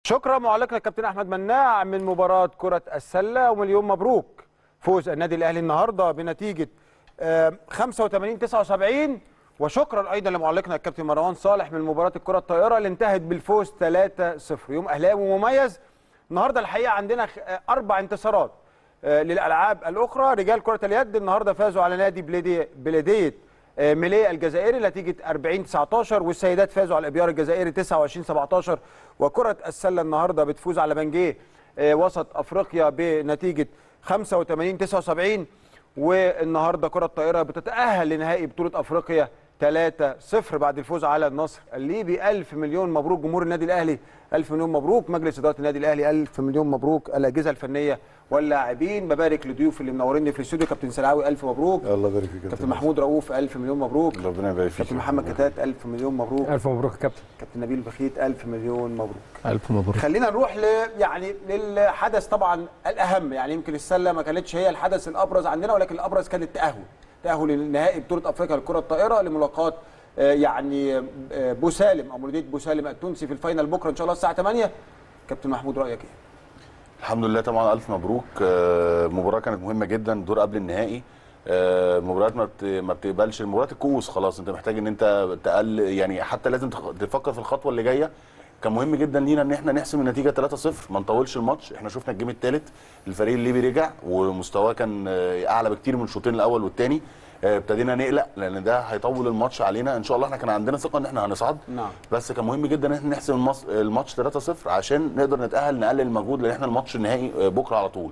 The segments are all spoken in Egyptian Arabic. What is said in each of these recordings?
شكرا معلقنا الكابتن احمد مناع من مباراه كره السله ومليون مبروك فوز النادي الاهلي النهارده بنتيجه آه، 85 79 وشكرا ايضا لمعلقنا الكابتن مروان صالح من مباراه الكره الطائره اللي انتهت بالفوز 3-0 يوم اهلاوي مميز النهارده الحقيقه عندنا خ- آه، اربع انتصارات آه، للالعاب الاخرى رجال كره اليد النهارده فازوا على نادي بلديه بلديه آه، ميليه الجزائري نتيجه 40 19 والسيدات فازوا على الابيار الجزائري 29 17 وكره السله النهارده بتفوز على بنجيه آه، وسط افريقيا بنتيجه 85 79 والنهارده كره الطائره بتتاهل لنهائي بطوله افريقيا 3-0 بعد الفوز على النصر الليبي ألف مليون مبروك جمهور النادي الاهلي ألف مليون مبروك مجلس اداره النادي الاهلي ألف مليون مبروك الاجهزه الفنيه واللاعبين ببارك لضيوف اللي منوريني في الاستوديو كابتن سلاوي ألف مبروك الله يبارك فيك يا كابتن محمود رؤوف ألف مليون مبروك ربنا يبارك فيك كابتن محمد كتات ألف مليون مبروك الف مبروك يا كابتن كابتن نبيل بخيت ألف مليون مبروك الف مبروك خلينا نروح ل يعني للحدث طبعا الاهم يعني يمكن السله ما كانتش هي الحدث الابرز عندنا ولكن الابرز كان التاهل تاهل لنهائي بطوله افريقيا للكره الطائره لملاقاه آه، يعني آه، بوسالم او مولوديه بوسالم التونسي في الفاينل بكره ان شاء الله الساعه 8 كابتن محمود رايك ايه؟ الحمد لله طبعا الف مبروك آه، مباراه كانت مهمه جدا دور قبل النهائي آه، مباريات ما بت- ما بتقبلش مباريات الكؤوس خلاص انت محتاج ان انت تقل يعني حتى لازم تخ- تفكر في الخطوه اللي جايه كان مهم جدا لينا ان احنا نحسم النتيجه 3-0 ما نطولش الماتش احنا شفنا الجيم الثالث الفريق الليبي رجع ومستواه كان آه، اعلى بكتير من الشوطين الاول والثاني ابتدينا نقلق لان ده هيطول الماتش علينا ان شاء الله احنا كان عندنا ثقه ان احنا هنصعد نعم. بس كان مهم جدا ان احنا نحسم المص- الماتش 3-0 عشان نقدر نتاهل نقلل المجهود لان احنا الماتش النهائي آه، بكره على طول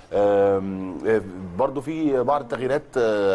آم، آه، برضو في بعض التغييرات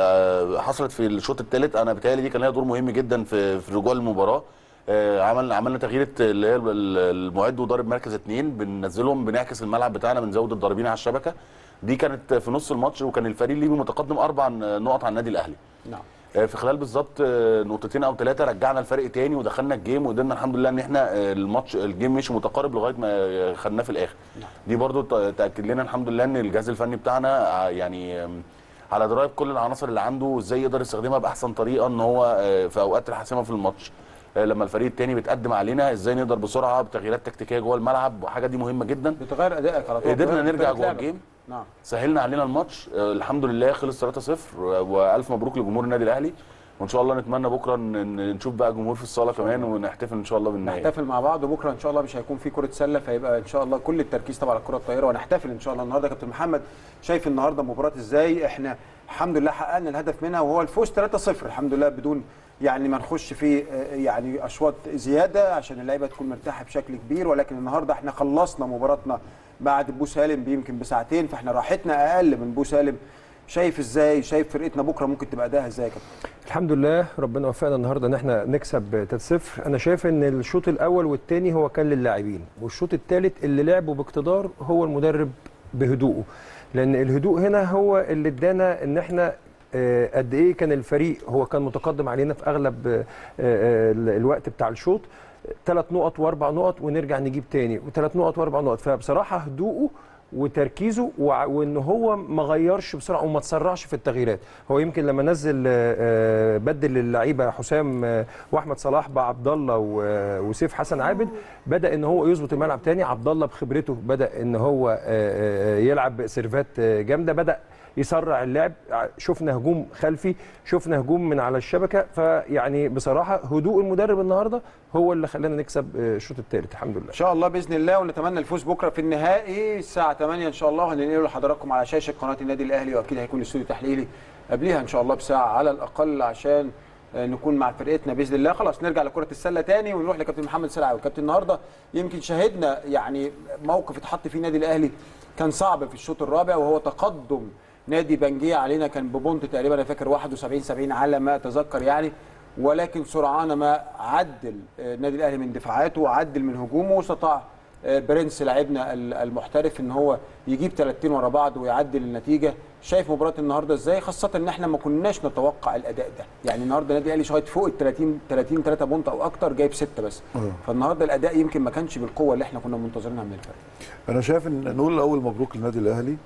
آه، حصلت في الشوط الثالث انا بتهيألي دي كان لها دور مهم جدا في في رجوع المباراه آه، عمل عملنا تغيير اللي هي ال- المعد وضارب مركز اثنين بننزلهم بنعكس الملعب بتاعنا بنزود الضاربين على الشبكه دي كانت في نص الماتش وكان الفريق الليبي متقدم اربع نقط على النادي الاهلي نعم آه، في خلال بالظبط آه، نقطتين او ثلاثه رجعنا الفرق تاني ودخلنا الجيم وقدرنا الحمد لله ان احنا آه، الماتش الجيم مشي متقارب لغايه ما آه، خدناه في الاخر دي برضو ت- تاكد لنا الحمد لله ان الجهاز الفني بتاعنا آه، يعني آم، على درايه بكل العناصر اللي عنده وازاي يقدر يستخدمها باحسن طريقه ان هو آه، في اوقات الحاسمه في الماتش آه، لما الفريق التاني بيتقدم علينا ازاي نقدر بسرعه بتغييرات تكتيكيه جوه الملعب وحاجه دي مهمه جدا بتغير ادائك على طول قدرنا بتغير نرجع طريقة جوه لعبك. الجيم نعم سهلنا علينا الماتش آه، الحمد لله خلص 3-0 والف مبروك لجمهور النادي الاهلي وان شاء الله نتمنى بكره ن- ن- نشوف بقى جمهور في الصاله كمان ونحتفل ان شاء الله بالنهائي نحتفل مع بعض وبكره ان شاء الله مش هيكون في كره سله فيبقى ان شاء الله كل التركيز طبعا على الكره الطائره ونحتفل ان شاء الله النهارده يا كابتن محمد شايف النهارده مباراه ازاي احنا الحمد لله حققنا الهدف منها وهو الفوز 3-0 الحمد لله بدون يعني ما نخش في آه، يعني اشواط زياده عشان اللعيبه تكون مرتاحه بشكل كبير ولكن النهارده احنا خلصنا مباراتنا بعد بو سالم بيمكن بساعتين فاحنا راحتنا اقل من بو سالم شايف ازاي شايف فرقتنا بكره ممكن تبقى اداها ازاي يا كابتن الحمد لله ربنا وفقنا النهارده ان احنا نكسب 3-0 انا شايف ان الشوط الاول والثاني هو كان للاعبين والشوط الثالث اللي لعبه باقتدار هو المدرب بهدوءه لان الهدوء هنا هو اللي ادانا ان احنا آه، قد ايه كان الفريق هو كان متقدم علينا في اغلب آه، آه، الوقت بتاع الشوط ثلاث نقط واربع نقط ونرجع نجيب تاني وثلاث نقط واربع نقط فبصراحه هدوءه وتركيزه وع- وان هو ما غيرش بسرعه وما تسرعش في التغييرات هو يمكن لما نزل آه، آه، بدل اللعيبه حسام آه، واحمد صلاح بعبد الله و- وسيف حسن عابد بدا ان هو يظبط الملعب تاني عبد الله بخبرته بدا ان هو آه، آه، يلعب سيرفات آه، جامده بدا يسرع اللعب ع- شفنا هجوم خلفي شفنا هجوم من على الشبكه فيعني بصراحه هدوء المدرب النهارده هو اللي خلانا نكسب آه، الشوط الثالث الحمد لله ان شاء الله باذن الله ونتمنى الفوز بكره في النهائي الساعه 8 ان شاء الله وهننقله لحضراتكم على شاشه قناه النادي الاهلي واكيد هيكون الاستوديو تحليلي قبليها ان شاء الله بساعه على الاقل عشان آه، نكون مع فرقتنا باذن الله خلاص نرجع لكره السله تاني ونروح لكابتن محمد سلعاوي كابتن النهارده يمكن شاهدنا يعني موقف اتحط فيه النادي الاهلي كان صعب في الشوط الرابع وهو تقدم نادي بنجيه علينا كان ببونت تقريبا انا فاكر 71 70 على ما اتذكر يعني ولكن سرعان ما عدل آه، النادي الاهلي من دفاعاته وعدل من هجومه واستطاع آه، برنس لاعبنا ال- المحترف ان هو يجيب ثلاثتين ورا بعض ويعدل النتيجه شايف مباراه النهارده ازاي خاصه ان احنا ما كناش نتوقع الاداء ده يعني النهارده النادي الاهلي شايط فوق ال 30 30 3 بونت او اكتر جايب سته بس فالنهارده الاداء يمكن ما كانش بالقوه اللي احنا كنا منتظرينها من الفريق انا شايف ان نقول الاول مبروك للنادي الاهلي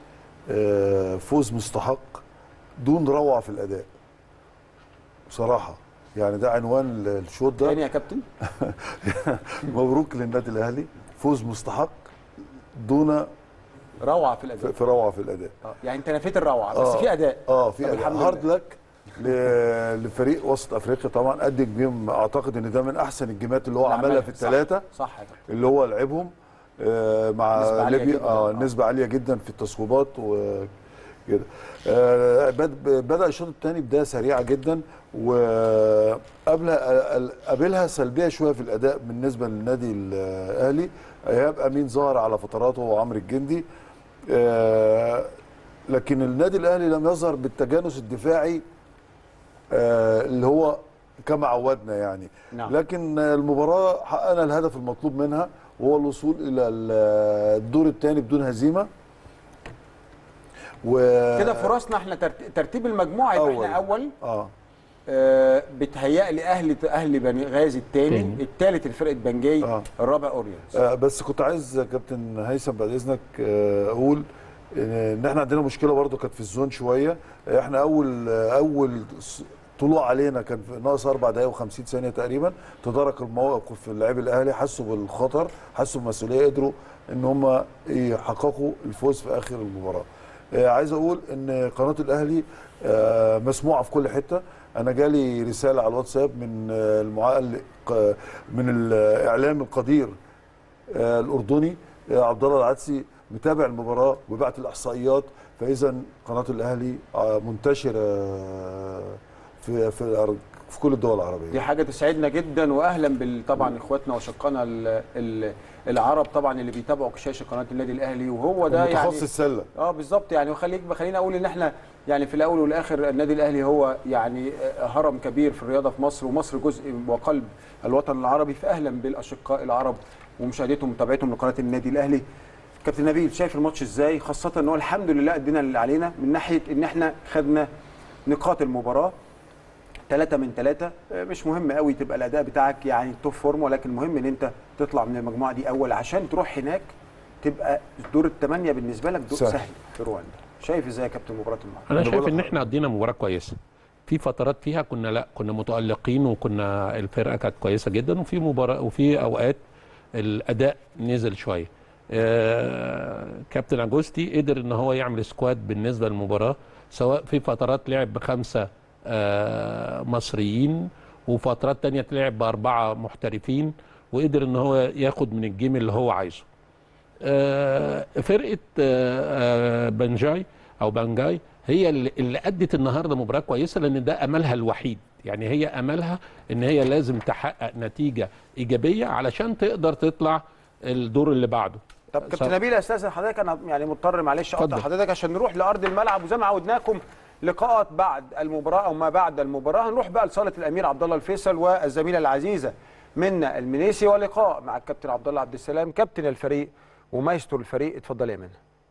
آه، فوز مستحق دون روعه في الاداء بصراحه يعني ده عنوان الشوط ده تاني يا كابتن مبروك للنادي الاهلي فوز مستحق دون روعه في الاداء في في روعه في الاداء آه، يعني انت نفيت الروعه بس آه. في اداء اه في طب أداء. الحمد هارد لله. لك ل- لفريق وسط افريقيا طبعا قد جيم اعتقد ان ده من احسن الجيمات اللي هو اللي عملها عملها. في الثلاثه صح صح يا كابتن. اللي هو لعبهم آه، مع نسبة عالية ليبيا جداً. اه آه. نسبه عاليه جدا في التصويبات وكده آه، بد- بدا الشوط الثاني بدايه سريعه جدا وقبل قابلها سلبيه شويه في الاداء بالنسبه للنادي الاهلي ايهاب امين ظهر على فتراته وعمرو الجندي آه، لكن النادي الاهلي لم يظهر بالتجانس الدفاعي آه، اللي هو كما عودنا يعني نعم. لكن المباراه حققنا الهدف المطلوب منها وهو الوصول الى الدور الثاني بدون هزيمه و كده فرصنا احنا ترت- ترتيب المجموعه يبقى أول. احنا اول اه آه بتهيأ لي اهلي اهلي بني غازي الثاني الثالث الفرقه بنجاي آه. الرابع اورينز آه، بس كنت عايز يا كابتن هيثم بعد اذنك آه، اقول ان إن احنا عندنا مشكله برضو كانت في الزون شويه احنا اول آه، اول س- طلوع علينا كان في ناقص اربع دقائق و50 ثانيه تقريبا تدارك الموقف اللاعبي الاهلي حسوا بالخطر حسوا بالمسؤوليه قدروا ان هم يحققوا الفوز في اخر المباراه آه، عايز اقول ان قناه الاهلي آه، مسموعه في كل حته انا جالي رساله على الواتساب من آه، المعلق آه، من الاعلام القدير آه، الاردني آه، عبد الله العدسي متابع المباراه وبعت الاحصائيات فاذا قناه الاهلي آه، منتشره آه، في في الأرض- في كل الدول العربيه دي حاجه تسعدنا جدا واهلا بال طبعا اخواتنا وشقنا ال- ال- العرب طبعا اللي بيتابعوا شاشه قناه النادي الاهلي وهو ده يعني متخصص سله اه بالظبط يعني وخليك خلينا اقول ان احنا يعني في الاول والاخر النادي الاهلي هو يعني آه، هرم كبير في الرياضه في مصر ومصر جزء وقلب الوطن العربي فاهلا بالاشقاء العرب ومشاهدتهم ومتابعتهم لقناه النادي الاهلي كابتن نبيل شايف الماتش ازاي خاصه ان هو الحمد لله ادينا اللي علينا من ناحيه ان احنا خدنا نقاط المباراه ثلاثة من ثلاثة مش مهم قوي تبقى الأداء بتاعك يعني توب فورم ولكن المهم إن أنت تطلع من المجموعة دي أول عشان تروح هناك تبقى دور الثمانية بالنسبة لك دور سهل. سهل, في رواندا شايف إزاي يا كابتن مباراة النهارده؟ انا أنا شايف بقول ان لك- احنا قضينا مباراه كويسه في فترات فيها كنا لا كنا متالقين وكنا الفرقه كانت كويسه جدا وفي مباراه وفي اوقات الاداء نزل شويه آه كابتن اجوستي قدر ان هو يعمل سكواد بالنسبه للمباراه سواء في فترات لعب بخمسه آه مصريين وفترات تانية تلعب باربعه محترفين وقدر ان هو ياخد من الجيم اللي هو عايزه آه، فرقه آه، آه، بنجاي او بنجاي هي اللي اللي ادت النهارده مباراه كويسه لان ده املها الوحيد يعني هي املها ان هي لازم تحقق نتيجه ايجابيه علشان تقدر تطلع الدور اللي بعده طب كابتن نبيل استاذن حضرتك انا يعني مضطر معلش اقطع اتفضل. حضرتك عشان نروح لارض الملعب وزي ما عودناكم لقاءات بعد المباراه او ما بعد المباراه هنروح بقى لصاله الامير عبد الله الفيصل والزميله العزيزه منا المنيسي ولقاء مع الكابتن عبد الله عبد السلام كابتن الفريق ومايسترو الفريق اتفضل يا منى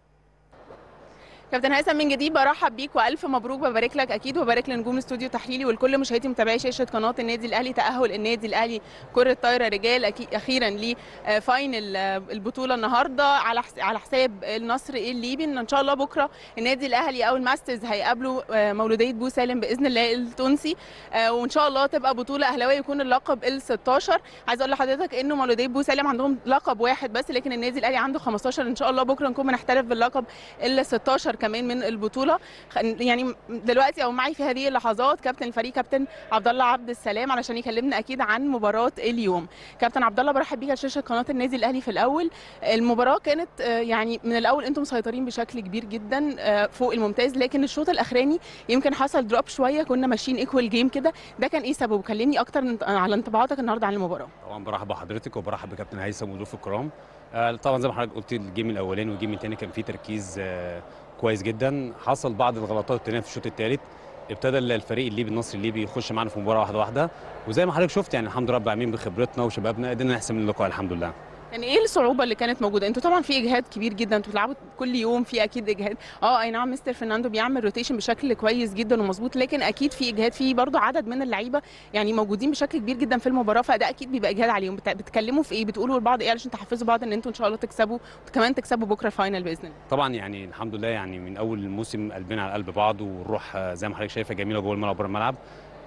كابتن هيثم من جديد برحب بيك والف مبروك ببارك لك اكيد وبارك لنجوم استوديو تحليلي ولكل مشاهدي متابعي شاشه قناه النادي الاهلي تاهل النادي الاهلي كره طايره رجال أكي- اخيرا لفاينل البطوله النهارده على حس- على حساب النصر الليبي ان ان شاء الله بكره النادي الاهلي او الماسترز هيقابلوا آه، مولوديه بو سالم باذن الله التونسي آه، وان شاء الله تبقى بطوله اهلاويه يكون اللقب ال 16 عايز اقول لحضرتك انه مولوديه بو سالم عندهم لقب واحد بس لكن النادي الاهلي عنده 15 ان شاء الله بكره نكون بنحترف باللقب ال 16 كمان من البطوله خ- يعني دلوقتي او معي في هذه اللحظات كابتن الفريق كابتن عبد الله عبد السلام علشان يكلمنا اكيد عن مباراه اليوم كابتن عبد الله برحب بيك على شاشه قناه النادي الاهلي في الاول المباراه كانت آه، يعني من الاول انتم مسيطرين بشكل كبير جدا آه، فوق الممتاز لكن الشوط الاخراني يمكن حصل دروب شويه كنا ماشيين ايكوال جيم كده ده كان ايه سببه كلمني اكتر من- على انطباعاتك النهارده عن المباراه طبعا برحب بحضرتك وبرحب بكابتن هيثم وضيوف الكرام آه، طبعا زي ما حضرتك قلت الجيم الاولاني والجيم الثاني كان فيه تركيز آه، كويس جدا حصل بعض الغلطات التانية في الشوط الثالث ابتدى الفريق الليبي النصر الليبي يخش معانا في مباراه واحده واحده وزي ما حضرتك شفت يعني الحمد لله رب العالمين بخبرتنا وشبابنا قدرنا نحسم اللقاء الحمد لله يعني ايه الصعوبه اللي كانت موجوده انتوا طبعا في اجهاد كبير جدا انتوا بتلعبوا كل يوم في اكيد اجهاد اه اي نعم مستر فرناندو بيعمل روتيشن بشكل كويس جدا ومظبوط لكن اكيد في اجهاد في برضه عدد من اللعيبه يعني موجودين بشكل كبير جدا في المباراه فده اكيد بيبقى اجهاد عليهم بت- بتتكلموا في ايه بتقولوا لبعض ايه علشان تحفزوا بعض ان انتوا ان شاء الله تكسبوا وكمان تكسبوا بكره الفاينل باذن الله طبعا يعني الحمد لله يعني من اول الموسم قلبنا على قلب بعض والروح آه، زي ما حضرتك شايفه جميله جوه الملعب وبره الملعب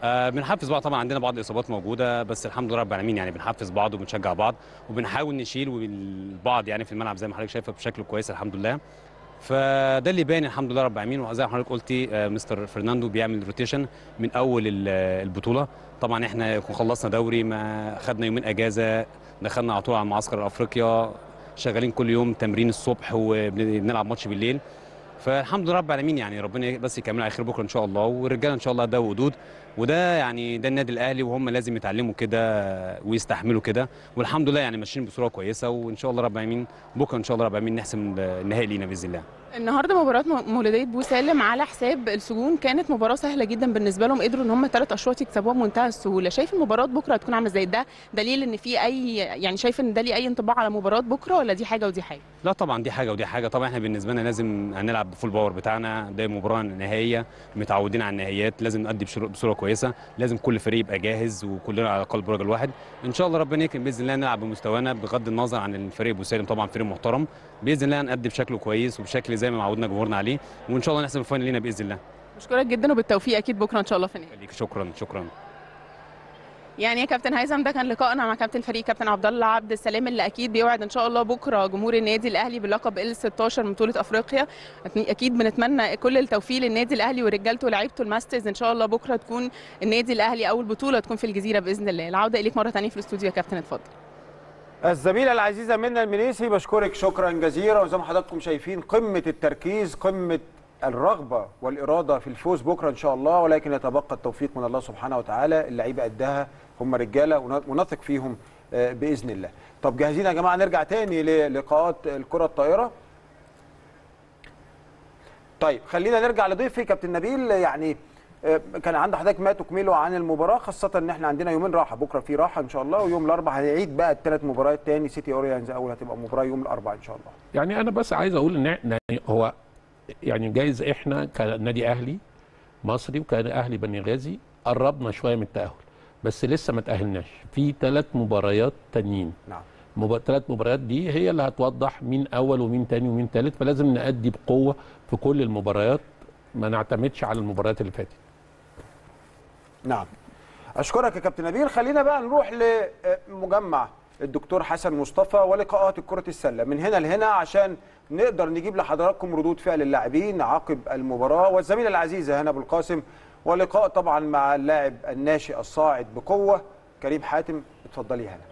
آه بنحفز بعض طبعا عندنا بعض الاصابات موجوده بس الحمد لله رب العالمين يعني بنحفز بعض وبنشجع بعض وبنحاول نشيل البعض يعني في الملعب زي ما حضرتك شايفه بشكل كويس الحمد لله فده اللي باين الحمد لله رب العالمين وزي ما حضرتك قلتي آه، مستر فرناندو بيعمل روتيشن من اول ال- البطوله طبعا احنا كنا خلصنا دوري ما خدنا يومين اجازه دخلنا على طول على معسكر افريقيا شغالين كل يوم تمرين الصبح وبنلعب ماتش بالليل فالحمد لله رب العالمين يعني ربنا بس يكمل على خير بكره ان شاء الله والرجاله ان شاء الله ده ودود وده يعني ده النادي الاهلي وهم لازم يتعلموا كده ويستحملوا كده والحمد لله يعني ماشيين بصوره كويسه وان شاء الله رب العالمين بكره ان شاء الله رب العالمين نحسم النهائي لينا باذن الله النهارده مباراه م- مولوديه بوسالم على حساب السجون كانت مباراه سهله جدا بالنسبه لهم قدروا ان هم ثلاث اشواط يكسبوها بمنتهى السهوله شايف المباراه بكره هتكون عامله ازاي ده دليل ان في اي يعني شايف ان ده ليه اي انطباع على مباراه بكره ولا دي حاجه ودي حاجه لا طبعا دي حاجه ودي حاجه طبعا احنا بالنسبه لنا لازم هنلعب بفول باور بتاعنا ده مباراه نهائيه متعودين على النهائيات لازم نأدي بشرو- بصوره كويسه لازم كل فريق يبقى جاهز وكلنا على قلب رجل واحد ان شاء الله ربنا يكرم باذن الله نلعب بمستوانا بغض النظر عن الفريق ابو سالم طبعا فريق محترم باذن الله نأدي بشكل كويس وبشكل زي ما عودنا جمهورنا عليه وان شاء الله نحسم الفاينل لينا باذن الله بشكرك جدا وبالتوفيق اكيد بكره ان شاء الله في النهائي خليك شكرا شكرا يعني يا كابتن هيثم ده كان لقائنا مع كابتن الفريق كابتن عبد الله عبد السلام اللي اكيد بيوعد ان شاء الله بكره جمهور النادي الاهلي بلقب ال 16 من بطوله افريقيا اكيد بنتمنى كل التوفيق للنادي الاهلي ورجالته ولاعيبته الماسترز ان شاء الله بكره تكون النادي الاهلي اول بطوله تكون في الجزيره باذن الله العوده اليك مره ثانيه في الاستوديو يا كابتن اتفضل الزميلة العزيزة منى المنيسي بشكرك شكرا جزيلا وزي ما حضراتكم شايفين قمة التركيز قمة الرغبة والإرادة في الفوز بكرة إن شاء الله ولكن يتبقى التوفيق من الله سبحانه وتعالى اللعيبة قدها هم رجالة ون- ونثق فيهم آه، بإذن الله طب جاهزين يا جماعة نرجع تاني للقاءات الكرة الطائرة طيب خلينا نرجع لضيفي كابتن نبيل يعني آه، كان عند حضرتك ما تكمله عن المباراه خاصه ان احنا عندنا يومين راحه بكره في راحه ان شاء الله ويوم الاربعاء هنعيد بقى الثلاث مباريات تاني سيتي اورينز اول هتبقى مباراه يوم الاربعاء ان شاء الله يعني انا بس عايز اقول ان إحنا- يعني هو يعني جايز احنا كنادي اهلي مصري وكان اهلي بني غازي قربنا شويه من التاهل بس لسه ما تاهلناش في ثلاث مباريات تانيين نعم مب... ثلاث مباريات دي هي اللي هتوضح مين اول ومين تاني ومين تالت فلازم نأدي بقوه في كل المباريات ما نعتمدش على المباريات اللي فاتت نعم اشكرك يا كابتن نبيل خلينا بقى نروح لمجمع الدكتور حسن مصطفى ولقاءات كرة السلة من هنا لهنا عشان نقدر نجيب لحضراتكم ردود فعل اللاعبين عقب المباراة والزميلة العزيزة هنا بالقاسم ولقاء طبعا مع اللاعب الناشئ الصاعد بقوة كريم حاتم اتفضلي هنا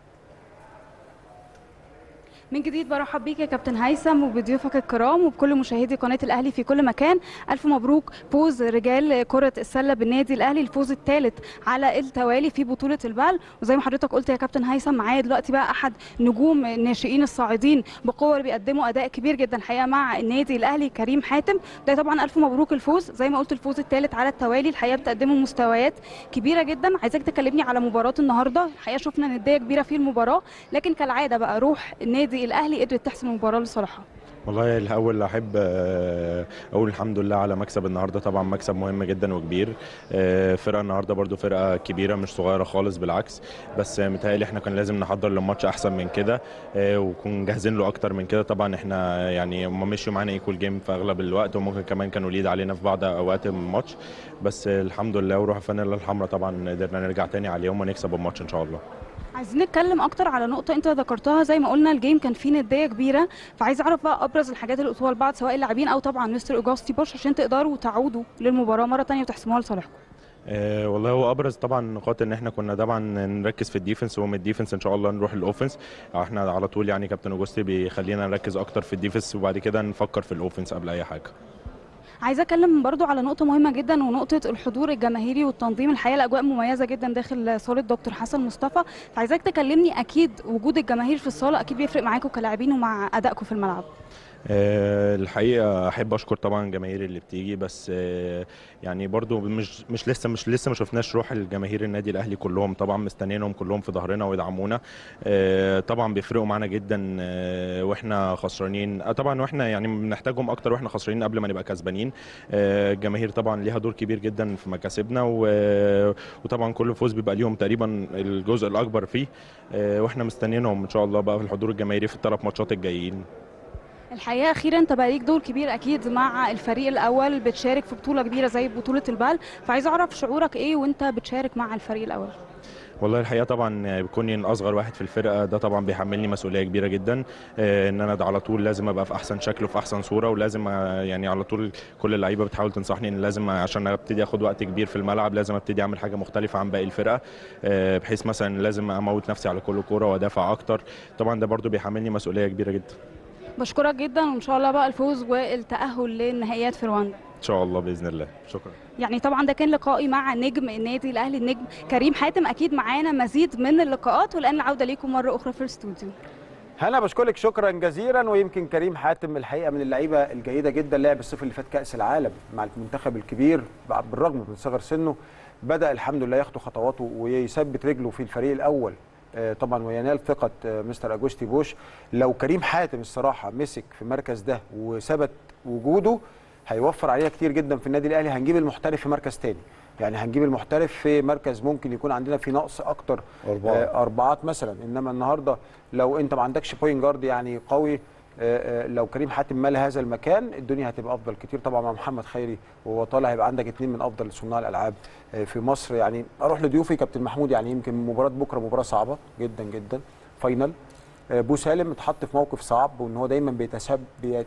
من جديد برحب بيك يا كابتن هيثم وبضيوفك الكرام وبكل مشاهدي قناه الاهلي في كل مكان الف مبروك فوز رجال كره السله بالنادي الاهلي الفوز الثالث على التوالي في بطوله البال وزي ما حضرتك قلت يا كابتن هيثم معايا دلوقتي بقى احد نجوم الناشئين الصاعدين بقوه بيقدموا اداء كبير جدا الحقيقه مع النادي الاهلي كريم حاتم ده طبعا الف مبروك الفوز زي ما قلت الفوز الثالث على التوالي الحقيقه بتقدموا مستويات كبيره جدا عايزاك تكلمني على مباراه النهارده الحقيقه شفنا نديه كبيره في المباراه لكن كالعاده بقى روح النادي الاهلي قدرت تحسم المباراه لصالحها والله الاول احب آه، اقول الحمد لله على مكسب النهارده طبعا مكسب مهم جدا وكبير آه، فرقه النهارده برضو فرقه كبيره مش صغيره خالص بالعكس بس آه، متهيألي احنا كان لازم نحضر للماتش احسن من كده آه، ونكون جاهزين له اكتر من كده طبعا احنا يعني هم مشوا معانا ايكول جيم في اغلب الوقت وممكن كمان كانوا ليد علينا في بعض اوقات من الماتش بس آه، الحمد لله وروح الفانيلا الحمراء طبعا قدرنا نرجع تاني عليهم ونكسب الماتش ان شاء الله عايزين نتكلم اكتر على نقطه انت ذكرتها زي ما قلنا الجيم كان فيه نديه كبيره فعايز اعرف بقى ابرز الحاجات اللي قلتوها لبعض سواء اللاعبين او طبعا مستر اوجاستي بوش عشان تقدروا تعودوا للمباراه مره تانية وتحسموها لصالحكم آه، والله هو ابرز طبعا نقاط ان احنا كنا طبعا نركز في الديفنس ومن الديفنس ان شاء الله نروح الاوفنس احنا على طول يعني كابتن اوجوستي بيخلينا نركز اكتر في الديفنس وبعد كده نفكر في الاوفنس قبل اي حاجه عايزه اتكلم برضو على نقطه مهمه جدا ونقطه الحضور الجماهيري والتنظيم الحقيقه الاجواء مميزه جدا داخل صاله دكتور حسن مصطفى فعايزاك تكلمني اكيد وجود الجماهير في الصاله اكيد بيفرق معاكم كلاعبين ومع ادائكم في الملعب آه، الحقيقه احب اشكر طبعا الجماهير اللي بتيجي بس آه، يعني برضو مش مش لسه مش لسه ما شفناش روح الجماهير النادي الاهلي كلهم طبعا مستنيينهم كلهم في ظهرنا ويدعمونا آه، طبعا بيفرقوا معانا جدا آه، واحنا خسرانين آه، طبعا واحنا يعني بنحتاجهم اكتر واحنا خسرانين قبل ما نبقى كسبانين آه، الجماهير طبعا ليها دور كبير جدا في مكاسبنا و- وطبعا كل فوز بيبقى ليهم تقريبا الجزء الاكبر فيه آه، واحنا مستنيينهم ان شاء الله بقى في الحضور الجماهيري في الثلاث ماتشات الجايين الحقيقه اخيرا انت بقى ليك دور كبير اكيد مع الفريق الاول بتشارك في بطوله كبيره زي بطوله البال فعايز اعرف شعورك ايه وانت بتشارك مع الفريق الاول والله الحقيقه طبعا بكوني اصغر واحد في الفرقه ده طبعا بيحملني مسؤوليه كبيره جدا آه، ان انا ده على طول لازم ابقى في احسن شكل وفي احسن صوره ولازم آه، يعني على طول كل اللعيبه بتحاول تنصحني ان لازم عشان ابتدي اخد وقت كبير في الملعب لازم ابتدي اعمل حاجه مختلفه عن باقي الفرقه آه، بحيث مثلا لازم اموت نفسي على كل كوره وادافع اكتر طبعا ده برضو بيحملني مسؤوليه كبيره جدا بشكرك جدا وان شاء الله بقى الفوز والتاهل للنهائيات في رواندا ان شاء الله باذن الله شكرا يعني طبعا ده كان لقائي مع نجم النادي الاهلي النجم كريم حاتم اكيد معانا مزيد من اللقاءات والان العوده ليكم مره اخرى في الاستوديو هنا بشكرك شكرا جزيلا ويمكن كريم حاتم الحقيقه من اللعيبه الجيده جدا لعب الصيف اللي فات كاس العالم مع المنتخب الكبير بالرغم من صغر سنه بدا الحمد لله ياخد خطواته ويثبت رجله في الفريق الاول آه، طبعا وينال ثقه آه، مستر اجوستي بوش لو كريم حاتم الصراحه مسك في المركز ده وثبت وجوده هيوفر علينا كتير جدا في النادي الاهلي هنجيب المحترف في مركز تاني يعني هنجيب المحترف في مركز ممكن يكون عندنا فيه نقص اكتر أربعة. آه، اربعات مثلا انما النهارده لو انت ما عندكش بوينت جارد يعني قوي آه، آه، لو كريم حاتم مال هذا المكان الدنيا هتبقى افضل كتير طبعا مع محمد خيري وهو طالع هيبقى عندك اثنين من افضل صناع الالعاب آه، في مصر يعني اروح لضيوفي كابتن محمود يعني يمكن مباراه بكره مباراه صعبه جدا جدا فاينل آه، بو سالم اتحط في موقف صعب وان هو دايما بيتشب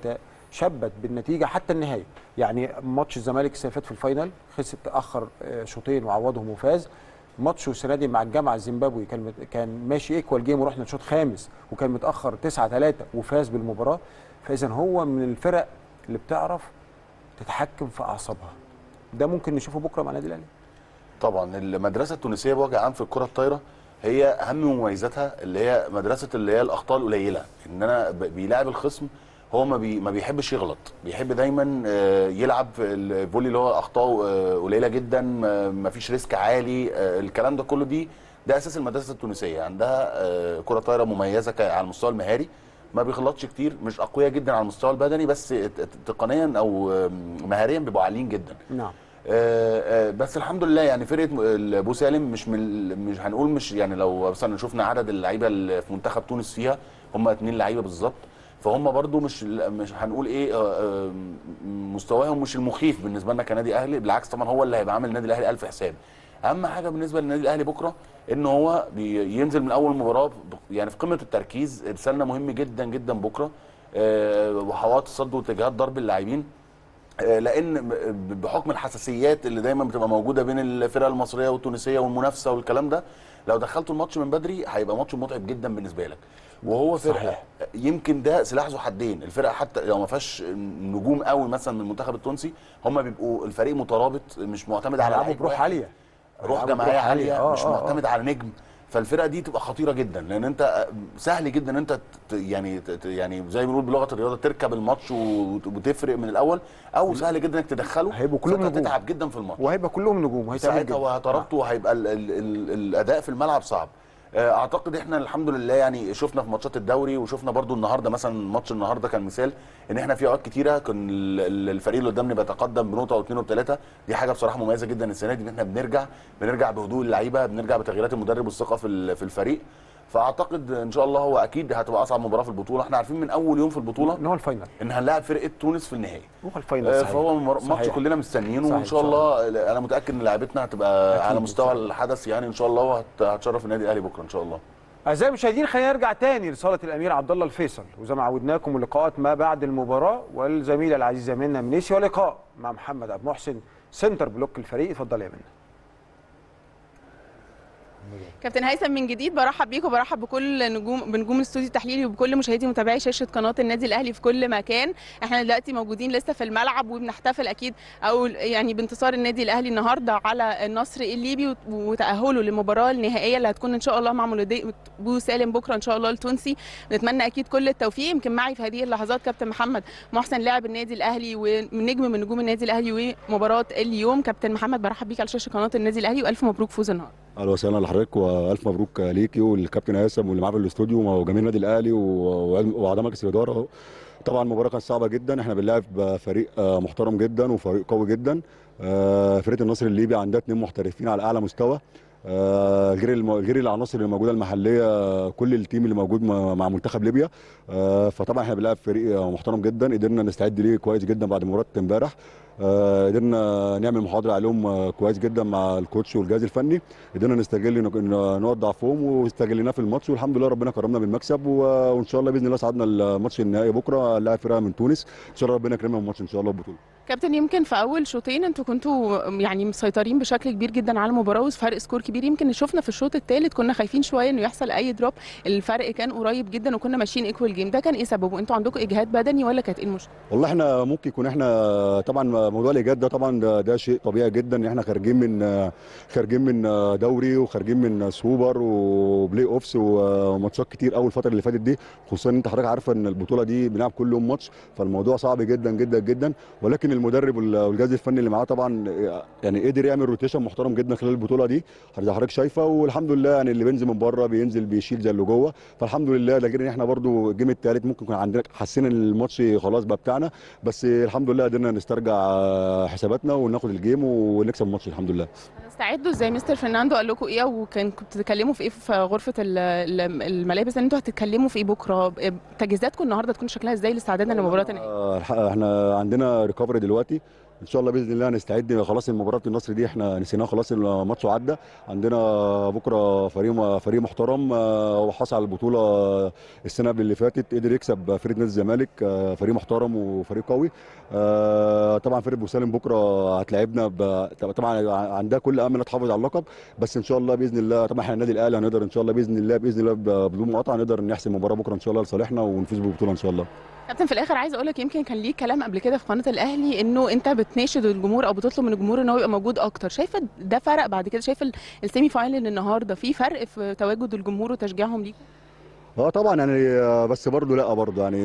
بيتشبت بالنتيجه حتى النهايه يعني ماتش الزمالك السنه اللي فاتت في الفاينل خسر تاخر آه، شوطين وعوضهم وفاز ماتشه السنه دي مع الجامعه الزيمبابوي كان مت- كان ماشي ايكوال جيم ورحنا شوط خامس وكان متاخر 9 3 وفاز بالمباراه فاذا هو من الفرق اللي بتعرف تتحكم في اعصابها ده ممكن نشوفه بكره مع النادي الاهلي طبعا المدرسه التونسيه بوجه عام في الكره الطايره هي اهم مميزاتها اللي هي مدرسه اللي هي الاخطاء القليله ان انا ب- بيلاعب الخصم هو ما, بي ما بيحبش يغلط بيحب دايما آه، يلعب في الفولي اللي هو اخطاءه آه، قليله جدا ما ما فيش ريسك عالي آه، الكلام ده كله دي ده اساس المدرسه التونسيه عندها آه، كره طايره مميزه ك- على المستوى المهاري ما بيغلطش كتير مش اقوياء جدا على المستوى البدني بس ت- ت- تقنيا او آه، مهاريا بيبقوا عاليين جدا نعم آه، آه، بس الحمد لله يعني فرقه م- ال- بو سالم مش من مش هنقول مش يعني لو مثلا شفنا عدد اللعيبه اللي في منتخب تونس فيها هم اتنين لعيبه بالظبط فهم برضو مش مش هنقول ايه آه، آه، مستواهم مش المخيف بالنسبه لنا كنادي اهلي بالعكس طبعا هو اللي هيبقى عامل النادي الاهلي الف حساب اهم حاجه بالنسبه للنادي الاهلي بكره ان هو بينزل من اول مباراه ب- يعني في قمه التركيز ارسالنا مهم جدا جدا بكره آه، وحوات الصد واتجاهات ضرب اللاعبين آه، لان ب- بحكم الحساسيات اللي دايما بتبقى موجوده بين الفرق المصريه والتونسيه والمنافسه والكلام ده لو دخلتوا الماتش من بدري هيبقى ماتش متعب جدا بالنسبه لك وهو فرقه صحيح. يمكن ده سلاح ذو حدين الفرقه حتى لو ما فيهاش نجوم قوي مثلا من المنتخب التونسي هم بيبقوا الفريق مترابط مش معتمد على هيلعبوا لعيب بروح واحد. عاليه روح هيلعبوا جماعيه بروح عاليه آه، مش آه، آه. معتمد على نجم فالفرقه دي تبقى خطيره جدا لان انت سهل جدا ان انت ت- يعني ت- يعني زي ما بنقول بلغه الرياضه تركب الماتش وت- وتفرق من الاول او سهل جدا انك تدخله هيبقوا كلهم فأنت نجوم. هتتعب جدا في الماتش وهيبقى كلهم نجوم وهيتعبوا ساعتها جدا. وهتربطه وهيبقى ال ال ال الاداء في الملعب صعب آه، اعتقد احنا الحمد لله يعني شفنا في ماتشات الدوري وشفنا برضو النهارده مثلا ماتش النهارده كان مثال ان احنا في اوقات كتيره كان ال- ال- الفريق اللي قدامنا بيتقدم بنقطه او اثنين وثلاثه دي حاجه بصراحه مميزه جدا السنه دي ان احنا بنرجع بنرجع بهدوء اللعيبه بنرجع بتغييرات المدرب والثقه في ال- في الفريق فاعتقد ان شاء الله هو اكيد هتبقى اصعب مباراه في البطوله احنا عارفين من اول يوم في البطوله ان هو الفاينل ان هنلاعب فرقه تونس في النهائي هو الفاينل آه، صحيح. فهو مر- ماتش صحيح. كلنا مستنيينه صحيح، وان شاء إن شاء الله انا متاكد ان لعيبتنا هتبقى أكيد على إن مستوى شاء الله. الحدث يعني ان شاء الله وهت- هتشرف النادي الاهلي بكره ان شاء الله اعزائي المشاهدين خلينا نرجع تاني لصاله الامير عبد الله الفيصل وزي ما عودناكم اللقاءات ما بعد المباراه والزميله العزيزه منى منيسي ولقاء مع محمد عبد المحسن سنتر بلوك الفريق اتفضل يا منى كابتن هيثم من جديد برحب بيك وبرحب بكل نجوم بنجوم الاستوديو التحليلي وبكل مشاهدي ومتابعي شاشه قناه النادي الاهلي في كل مكان احنا دلوقتي موجودين لسه في الملعب وبنحتفل اكيد او يعني بانتصار النادي الاهلي النهارده على النصر الليبي وت- وتاهله للمباراه النهائيه اللي هتكون ان شاء الله مع مولودي بو سالم بكره ان شاء الله التونسي بنتمنى اكيد كل التوفيق يمكن معي في هذه اللحظات كابتن محمد محسن لاعب النادي الاهلي ونجم من نجوم النادي الاهلي ومباراه اليوم كابتن محمد برحب بيك على شاشه قناه النادي الاهلي والف مبروك فوز النهارده اهلا وسهلا لحضرتك والف مبروك ليكي والكابتن هيثم واللي معاه في الاستوديو وجميع النادي الاهلي و- واعضاء مجلس الاداره طبعا المباراه كانت صعبه جدا احنا بنلاعب فريق آه، محترم جدا وفريق قوي جدا آه، فرقه النصر الليبي عندها اثنين محترفين على اعلى مستوى آه، غير الم- غير العناصر اللي موجوده المحليه كل التيم اللي موجود مع مع منتخب ليبيا آه، فطبعا احنا بنلعب فريق محترم جدا قدرنا نستعد ليه كويس جدا بعد مباراه امبارح آه، قدرنا نعمل محاضره عليهم آه، كويس جدا مع الكوتش والجهاز الفني قدرنا نستغل نق- ن- نقط ضعفهم واستغليناه في الماتش والحمد لله ربنا كرمنا بالمكسب و- وان شاء الله باذن الله صعدنا الماتش النهائي بكره لاعب فرقه من تونس ان شاء الله ربنا يكرمنا في الماتش ان شاء الله البطوله كابتن يمكن في اول شوطين انتوا كنتوا يعني مسيطرين بشكل كبير جدا على المباراه وفرق سكور كبير يمكن شفنا في الشوط الثالث كنا خايفين شويه انه يحصل اي دروب الفرق كان قريب جدا وكنا ماشيين ايكوال جيم ده كان ايه سببه انتوا عندكم اجهاد بدني ولا كانت ايه المشكله والله احنا ممكن يكون احنا طبعا موضوع الايجاد ده طبعا ده, ده شيء طبيعي جدا ان احنا خارجين من خارجين من دوري وخارجين من سوبر وبلاي اوفس وماتشات كتير قوي الفتره اللي فاتت دي خصوصا ان انت حضرتك عارفه ان البطوله دي بنلعب كل يوم ماتش فالموضوع صعب جدا جدا جدا ولكن المدرب وال- والجهاز الفني اللي معاه طبعا يعني قدر يعمل روتيشن محترم جدا خلال البطوله دي زي حضرتك شايفه والحمد لله يعني اللي بينزل من بره بينزل بيشيل زي اللي جوه فالحمد لله ده غير ان احنا برضو الجيم الثالث ممكن يكون عندنا حسينا ان الماتش خلاص بقى بتاعنا بس الحمد لله قدرنا نسترجع حساباتنا وناخد الجيم ونكسب الماتش الحمد لله استعدوا ازاي مستر فرناندو قال لكم ايه وكان كنتوا بتتكلموا في ايه في غرفه ال- ال- الملابس ان انتوا هتتكلموا في ايه بكره تجهيزاتكم النهارده تكون شكلها ازاي لاستعدادنا لمباراه النهائي آه، الح- احنا عندنا ريكفري دلوقتي ان شاء الله باذن الله هنستعد خلاص المباراه النصر دي احنا نسيناها خلاص الماتش عدى عندنا بكره فريق فريق محترم آه، هو حصل على البطوله السنه قبل اللي فاتت قدر يكسب فريق نادي الزمالك آه، فريق محترم وفريق قوي آه، طبعا فريق بوسالم بكره هتلاعبنا ب- طبعا عندها كل امل تحافظ على اللقب بس ان شاء الله باذن الله طبعا احنا النادي الاهلي هنقدر ان شاء الله باذن الله باذن الله ب- بدون مقاطعه نقدر نحسم المباراه بكره ان شاء الله لصالحنا ونفوز بالبطوله ان شاء الله كابتن في الاخر عايز اقول لك يمكن كان ليك كلام قبل كده في قناه الاهلي انه انت بتناشد الجمهور او بتطلب من الجمهور ان هو يبقى موجود اكتر شايفه ده فرق بعد كده شايفه ال- السيمي فاينل النهارده في فرق في تواجد الجمهور وتشجيعهم ليكم اه طبعا يعني آه، بس برضه لا برضه يعني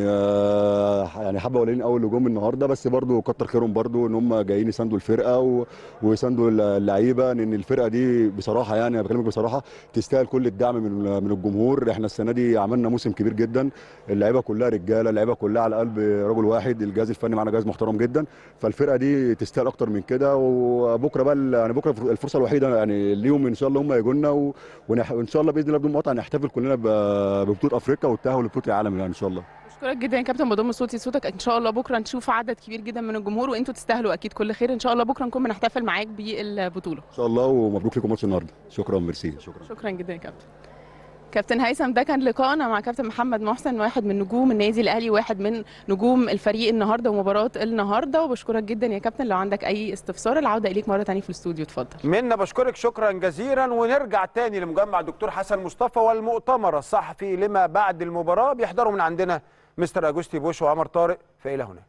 آه، يعني حبه قليلين قوي اللي جم النهارده بس برضه كتر خيرهم برضه ان هم جايين يساندوا الفرقه و- ويساندوا اللعيبه لان الفرقه دي بصراحه يعني انا بكلمك بصراحه تستاهل كل الدعم من من الجمهور احنا السنه دي عملنا موسم كبير جدا اللعيبه كلها رجاله اللعيبه كلها على قلب رجل واحد الجهاز الفني معانا جهاز محترم جدا فالفرقه دي تستاهل اكتر من كده وبكره بقى ال- يعني بكره الفرصه الوحيده يعني ليهم ان شاء الله هم يجوا لنا و- ونح- وان شاء الله باذن الله بدون مقاطعه نحتفل كلنا ب- ببطوله افريقيا والتاهل لبطوله العالم يعني ان شاء الله بشكرك جدا يا كابتن بضم صوتي صوتك ان شاء الله بكره نشوف عدد كبير جدا من الجمهور وانتوا تستاهلوا اكيد كل خير ان شاء الله بكره نكون بنحتفل معاك بالبطوله ان شاء الله ومبروك لكم ماتش النهارده شكرا ميرسي شكرا شكرا جدا يا كابتن كابتن هيثم ده كان لقائنا مع كابتن محمد محسن واحد من نجوم النادي الاهلي واحد من نجوم الفريق النهارده ومباراه النهارده وبشكرك جدا يا كابتن لو عندك اي استفسار العوده اليك مره ثانيه في الاستوديو اتفضل منا بشكرك شكرا جزيلا ونرجع تاني لمجمع الدكتور حسن مصطفى والمؤتمر الصحفي لما بعد المباراة بيحضروا من عندنا مستر أجوستي بوش وعمر طارق فإلى هناك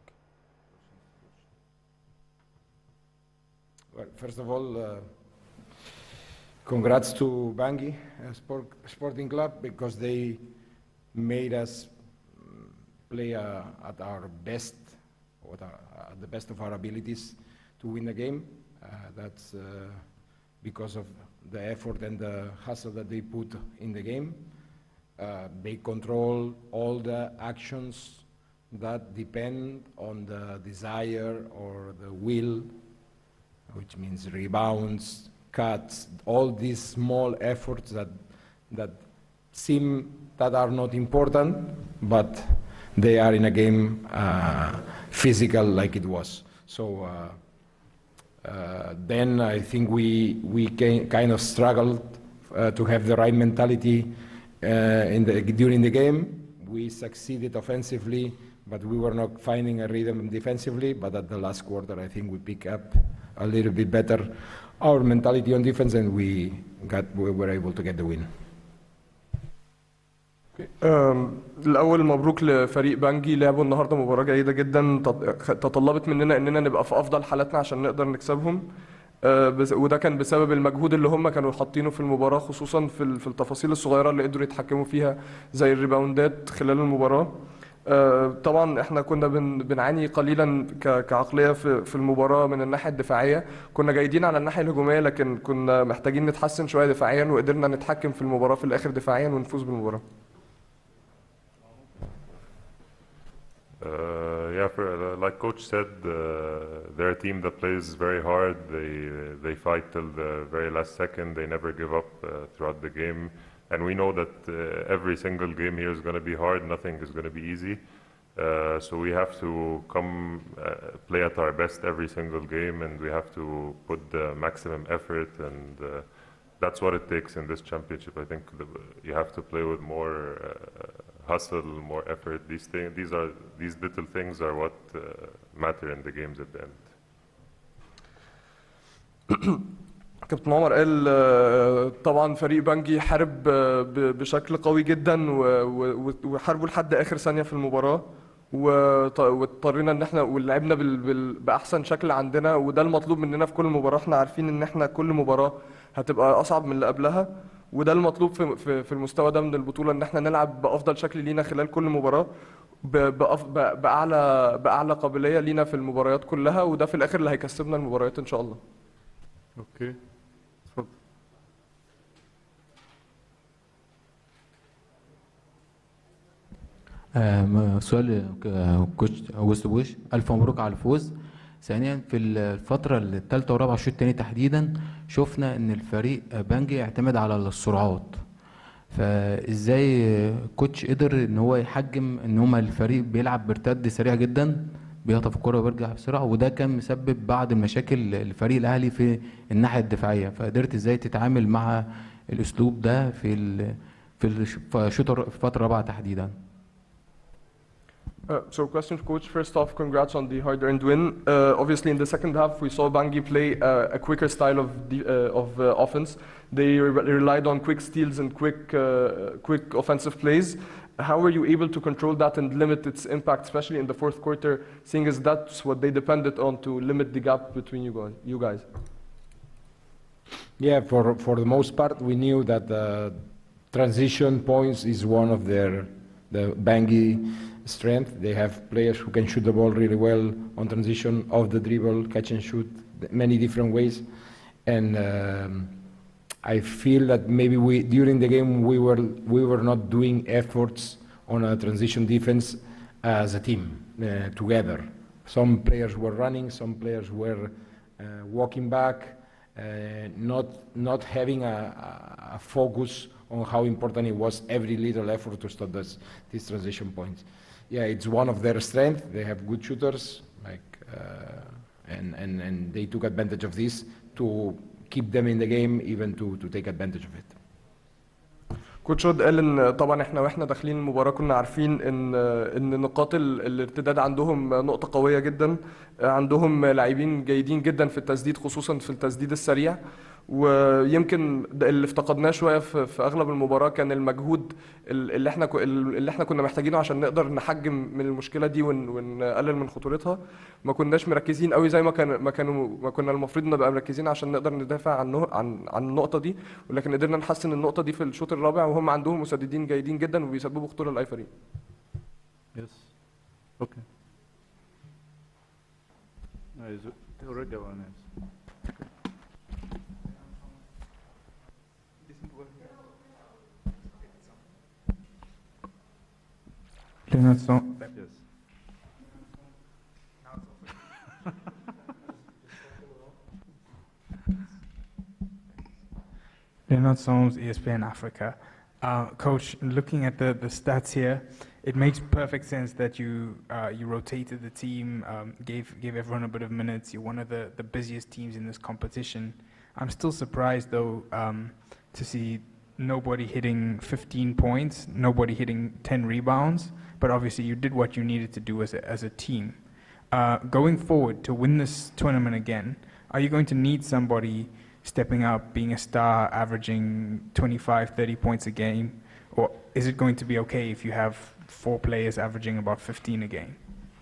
Well, first of all, uh, congrats to Bangui uh, Sport, Sporting Club because they made us mm, play uh, at our best, what are, at the best of our abilities to win the game. Uh, that's uh, because of the effort and the hustle that they put in the game. Uh, they control all the actions that depend on the desire or the will which means rebounds, cuts, all these small efforts that, that seem that are not important, but they are in a game uh, physical like it was. So uh, uh, then I think we, we ca- kind of struggled uh, to have the right mentality uh, in the, during the game. We succeeded offensively, but we were not finding a rhythm defensively. But at the last quarter, I think we pick up a little bit better our mentality on defense, and we got we were able to get the win. أم، الأول مبروك لفريق بنجي لعبوا النهاردة مباراة جيدة جدا تط- تطلبت مننا إننا نبقى في أفضل حالاتنا عشان نقدر نكسبهم أه، بس- وده كان بسبب المجهود اللي هم كانوا حاطينه في المباراة خصوصا في ال- في التفاصيل الصغيرة اللي قدروا يتحكموا فيها زي الريباوندات خلال المباراة أه، طبعا احنا كنا بن بنعاني قليلا ك- كعقلية في في المباراة من الناحية الدفاعية كنا جيدين على الناحية الهجومية لكن كنا محتاجين نتحسن شوية دفاعيا وقدرنا نتحكم في المباراة في الآخر دفاعيا ونفوز بالمباراة Uh, yeah, Yeah, for, uh, like coach said, uh, they're a team that plays very hard. They they fight till the very last second. They never give up uh, throughout the game, and we know that uh, every single game here is going to be hard. Nothing is going to be easy. Uh, so we have to come uh, play at our best every single game, and we have to put the maximum effort, and uh, that's what it takes in this championship. I think the, you have to play with more uh, hustle, more effort. These things, these are these little things are what uh, matter in the games at the end. كابتن عمر قال آه، طبعا فريق بنجي حارب آه، ب- بشكل قوي جدا و- و- وحاربوا لحد اخر ثانيه في المباراه وط- واضطرينا ان احنا ولعبنا بال- بال- باحسن شكل عندنا وده المطلوب مننا في كل مباراه احنا عارفين ان احنا كل مباراه هتبقى اصعب من اللي قبلها وده المطلوب في في في المستوى ده من البطوله ان احنا نلعب بافضل شكل لينا خلال كل مباراه ب- بأف- ب- باعلى باعلى قابليه لينا في المباريات كلها وده في الاخر اللي هيكسبنا المباريات ان شاء الله اوكي اتفضل آم، سؤال ك- كوتش اوجست بوش الف مبروك على الفوز ثانيا في الفتره الثالثه والرابعه الشوط الثاني تحديدا شفنا ان الفريق بانجي اعتمد على السرعات فازاي كوتش قدر ان هو يحجم ان هما الفريق بيلعب بارتد سريع جدا بيخطف الكرة وبيرجع بسرعة وده كان مسبب بعض المشاكل الفريق الأهلي في الناحية الدفاعية فقدرت ازاي تتعامل مع الأسلوب ده في ال في الش- في الشوط الر- في الفترة الرابعة تحديدا Uh, so question for coach. First off, congrats on the hard-earned win. Uh, obviously, in the second half, we saw Bangi play uh, a quicker style of de- uh, of uh, offense. They re- relied on quick steals and quick uh, quick offensive plays. How were you able to control that and limit its impact, especially in the fourth quarter, seeing as that's what they depended on to limit the gap between you guys? You guys. Yeah, for, for the most part, we knew that uh, transition points is one of their the Bangi strength. They have players who can shoot the ball really well on transition, off the dribble, catch and shoot, many different ways. And um, I feel that maybe we during the game we were we were not doing efforts on a transition defense as a team uh, together. Some players were running, some players were uh, walking back, uh, not not having a, a- a focus on how important it was every little effort to stop this, these transition points. Yeah, it's one of their strengths. They have good shooters, like, uh, and, and, and they took advantage of this to keep them in the game, even to, to take advantage of it. كوتش رود قال ان طبعا احنا واحنا داخلين المباراه كنا عارفين ان ان نقاط ال- الارتداد عندهم نقطه قويه جدا عندهم لاعبين جيدين جدا في التسديد خصوصا في التسديد السريع ويمكن ده اللي افتقدناه شويه في, في اغلب المباراه كان المجهود ال- اللي احنا كو- اللي احنا كنا محتاجينه عشان نقدر نحجم من المشكله دي ون- ونقلل من خطورتها ما كناش مركزين قوي زي ما كان ما كانوا ما كنا المفروض نبقى مركزين عشان نقدر ندافع عن نوع- عن عن النقطه دي ولكن قدرنا نحسن النقطه دي في الشوط الرابع وهم عندهم مسددين جيدين جدا وبيسببوا خطوره لاي فريق Yes. Okay. No, is it already one is. Leonard Song. Yes. Leonard Soames, ESPN Africa. Uh, Coach, looking at the, the stats here, it makes perfect sense that you uh, you rotated the team, um, gave gave everyone a bit of minutes. You're one of the, the busiest teams in this competition. I'm still surprised though um, to see nobody hitting 15 points, nobody hitting 10 rebounds. But obviously, you did what you needed to do as a, as a team. Uh, going forward to win this tournament again, are you going to need somebody stepping up, being a star, averaging 25, 30 points a game? Or is it going to be okay if you have four players averaging about 15 a game?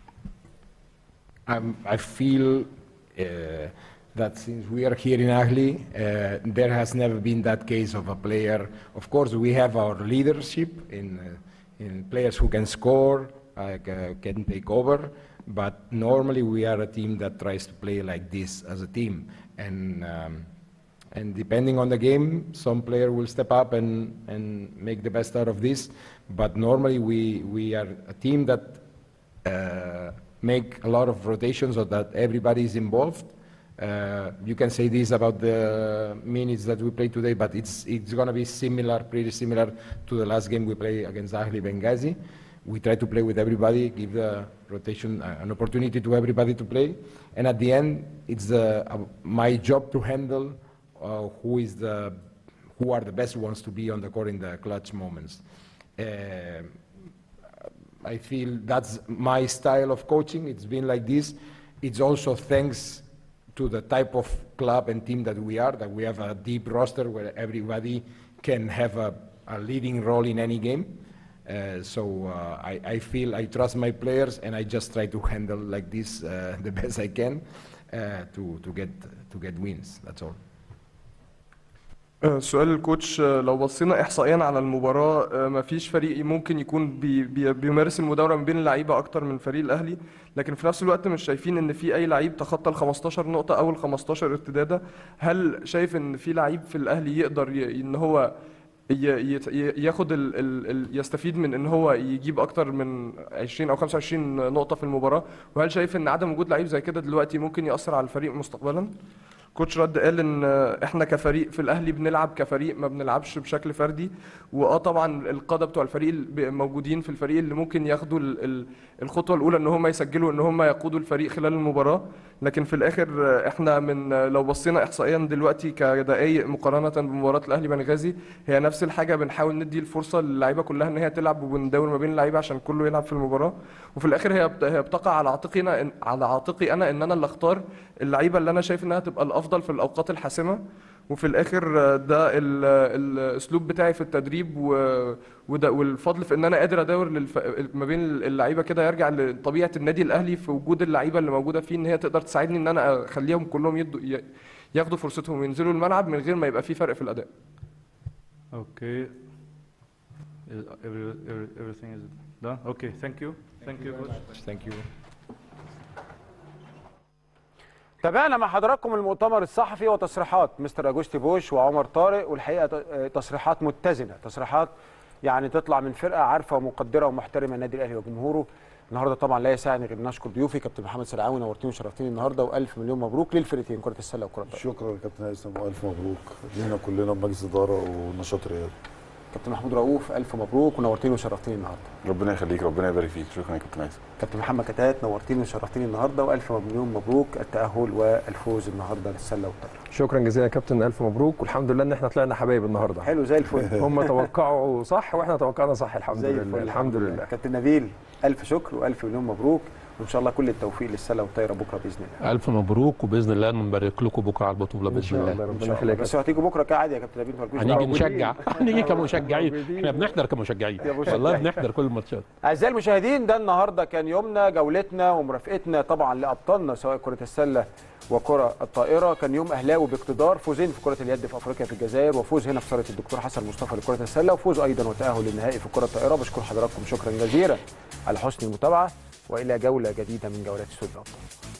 I'm, I feel uh, that since we are here in Ahli, uh, there has never been that case of a player. Of course, we have our leadership in, uh, in players who can score, like, uh, can take over, but normally we are a team that tries to play like this as a team. And, um, and depending on the game, some player will step up and, and make the best out of this. But normally we, we are a team that uh, make a lot of rotations so that everybody is involved. Uh, you can say this about the minutes that we played today, but it's it's going to be similar, pretty similar to the last game we played against Ahli Benghazi. We try to play with everybody, give the rotation uh, an opportunity to everybody to play, and at the end, it's the, uh, my job to handle uh, who is the who are the best ones to be on the court in the clutch moments. Uh, I feel that's my style of coaching. It's been like this. It's also thanks to the type of club and team that we are, that we have a deep roster where everybody can have a, a leading role in any game. Uh, so uh, I, I feel I trust my players and I just try to handle like this uh, the best I can uh, to, to, get, to get wins. That's all. آه، سؤال الكوتش آه، لو بصينا احصائيا على المباراه آه، مفيش فريق ممكن يكون بي بي بيمارس المداوره ما بين اللعيبه اكتر من فريق الاهلي لكن في نفس الوقت مش شايفين ان في اي لعيب تخطى ال 15 نقطه او ال 15 ارتداده هل شايف ان في لعيب في الاهلي يقدر ي- ان هو ي- يت- ي- ياخد ال ال ال يستفيد من ان هو يجيب اكتر من 20 او 25 نقطه في المباراه وهل شايف ان عدم وجود لعيب زي كده دلوقتي ممكن ياثر على الفريق مستقبلا كوتش رد قال ان احنا كفريق في الاهلي بنلعب كفريق ما بنلعبش بشكل فردي واه طبعا القاده بتوع الفريق اللي موجودين في الفريق اللي ممكن ياخدوا ال- ال- الخطوه الاولى ان هم يسجلوا ان هم يقودوا الفريق خلال المباراه لكن في الاخر احنا من لو بصينا احصائيا دلوقتي كدقائق مقارنه بمباراه الاهلي بنغازي هي نفس الحاجه بنحاول ندي الفرصه للعيبه كلها ان هي تلعب وبندور ما بين اللعيبه عشان كله يلعب في المباراه وفي الاخر هي بت- هي بتقع على عاتقي انا على عاتقي انا ان انا اللي اختار اللعيبه اللي انا شايف انها تبقى الافضل في الاوقات الحاسمه وفي الاخر آه، ده ال- الاسلوب بتاعي في التدريب و- وده والفضل في ان انا قادر اداور للف... ما بين اللعيبه كده يرجع لطبيعه النادي الاهلي في وجود اللعيبه اللي موجوده فيه ان هي تقدر تساعدني ان انا اخليهم كلهم يدوا ي- ياخدوا فرصتهم وينزلوا الملعب من غير ما يبقى في فرق في الاداء Okay. Is every, every, everything is done? Okay, thank you. Thank you, coach. Thank you. تابعنا مع حضراتكم المؤتمر الصحفي وتصريحات مستر اجوستي بوش وعمر طارق والحقيقه ت- تصريحات متزنه تصريحات يعني تطلع من فرقه عارفه ومقدره ومحترمه النادي الاهلي وجمهوره النهارده طبعا لا يسعني غير نشكر ضيوفي كابتن محمد سلعاوي نورتيني وشرفتيني النهارده والف مليون مبروك للفرقتين كره السله وكره الطايره شكرا يا كابتن هيثم والف مبروك لينا كلنا بمجلس اداره ونشاط رياضي كابتن محمود رؤوف الف مبروك ونورتيني وشرفتيني النهارده ربنا يخليك ربنا يبارك فيك شكرا يا كابتن هيثم كابتن محمد كتات نورتيني وشرفتيني النهارده والف مليون مبروك التاهل والفوز النهارده للسله والطايره شكرا جزيلا يا كابتن الف مبروك والحمد لله ان احنا طلعنا حبايب النهارده حلو زي الفل هم توقعوا صح واحنا توقعنا صح الحمد زي لله الفل الحمد لله كابتن نبيل الف شكر والف مليون مبروك وان شاء الله كل التوفيق للسله والطايره بكره باذن الله الف مبروك وباذن الله نبارك لكم بكره على البطوله باذن الله إن شاء الله. بس هتيجوا بكره كعادي يا كابتن نبيل مالكوش هنيجي دعوة. نشجع هنيجي كمشجعين احنا بنحضر كمشجعين يا مشجعين. والله بنحضر كل الماتشات اعزائي المشاهدين ده النهارده كان يومنا جولتنا ومرافقتنا طبعا لابطالنا سواء كره السله وكره الطائره كان يوم اهلاوي باقتدار فوزين في كره اليد في افريقيا في الجزائر وفوز هنا في صاله الدكتور حسن مصطفى لكره السله وفوز ايضا وتاهل للنهائي في كره الطائره بشكر حضراتكم شكرا جزيلا على حسن المتابعه والى جوله جديده من جولات استوديو الابطال